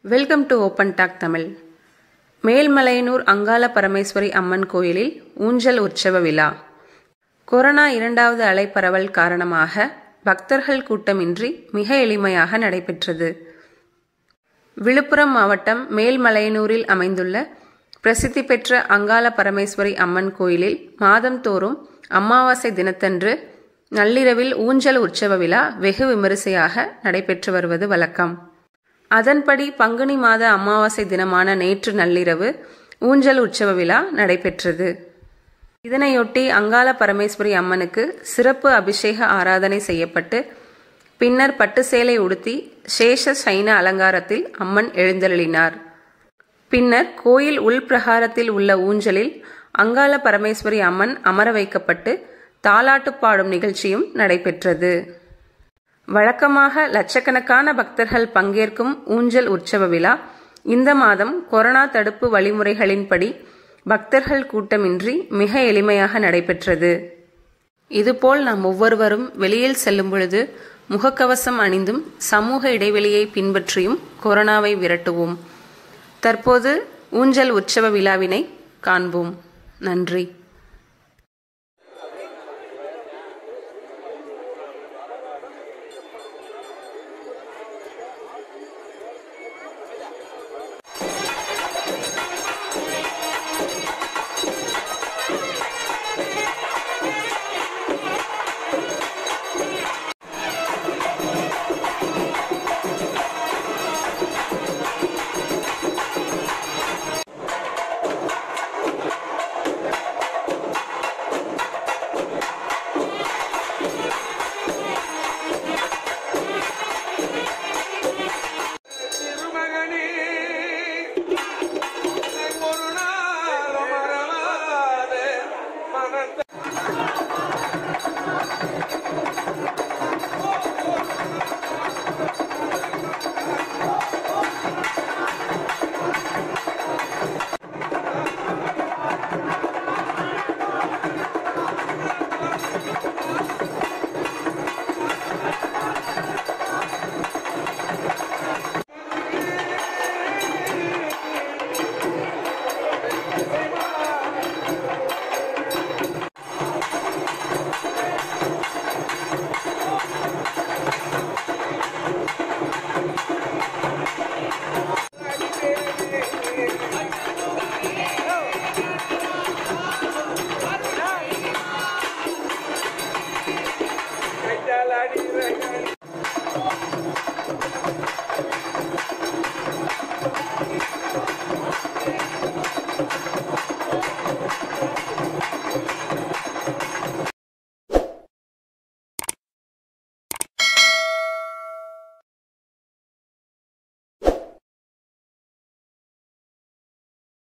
welcome to open talk Tamil Melmalayanur Angala Parameswari Amman கோயிலில் ஊஞ்சல் உற்சவ விழா கொரோனா இரண்டாவது அலை பரவல் காரணமாக பக்தர்கள் கூட்டமின்றி மிக எளிமையாக நடைபெற்றது விழுப்புரம் மாவட்டம் மேல்மலையனூரில் அமைந்துள்ள பிரசித்தி பெற்ற அங்காள பரமேஸ்வரி அம்மன் கோயிலில் மாதந்தோறும் அமாவாசை தினத்தன்று நள்ளிரவில் ஊஞ்சல் உற்சவ விழா வெகு விமரிசையாக நடைபெற்று வருவது வழக்கம் அதன்படி பங்குனி மாத அமாவாசை தினமான நேற்று நள்ளிரவு ஊஞ்சல் உற்சவ விழா நடைபெற்றது இதனையொட்டி அங்காள பரமேஸ்வரி அம்மனுக்கு சிறப்பு அபிஷேக ஆராதனை செய்யப்பட்டு பின்னர் பட்டு சேலை உடுத்தி சேஷ சைன அலங்காரத்தில் அம்மன் எழுந்தருளினார் பின்னர் கோயில் உள்பிரகாரத்தில் உள்ள ஊஞ்சலில் அங்காள பரமேஸ்வரி அம்மன் அமர வைக்கப்பட்டு தாலாட்டு பாடும் நிகழ்ச்சியும் நடைபெற்றது வழக்கமாக லட்சக்கணக்கான பக்தர்கள் பங்கேற்கும் ஊஞ்சல் உற்சவ விழா இந்த மாதம் கொரோனா தடுப்பு வழிமுறைகளின்படி பக்தர்கள் கூட்டமின்றி மிக எளிமையாக நடைபெற்றது இதுபோல் நாம் ஒவ்வொருவரும் வெளியில் செல்லும் பொழுது முகக்கவசம் அணிந்தும் சமூக இடைவெளியை பின்பற்றியும் கொரோனாவை விரட்டுவோம் தற்போது ஊஞ்சல் உற்சவ விழாவினை காண்போம் நன்றி திருமகனே ஒரு நாள் மறவாத மனந்த கைத்தால் அடி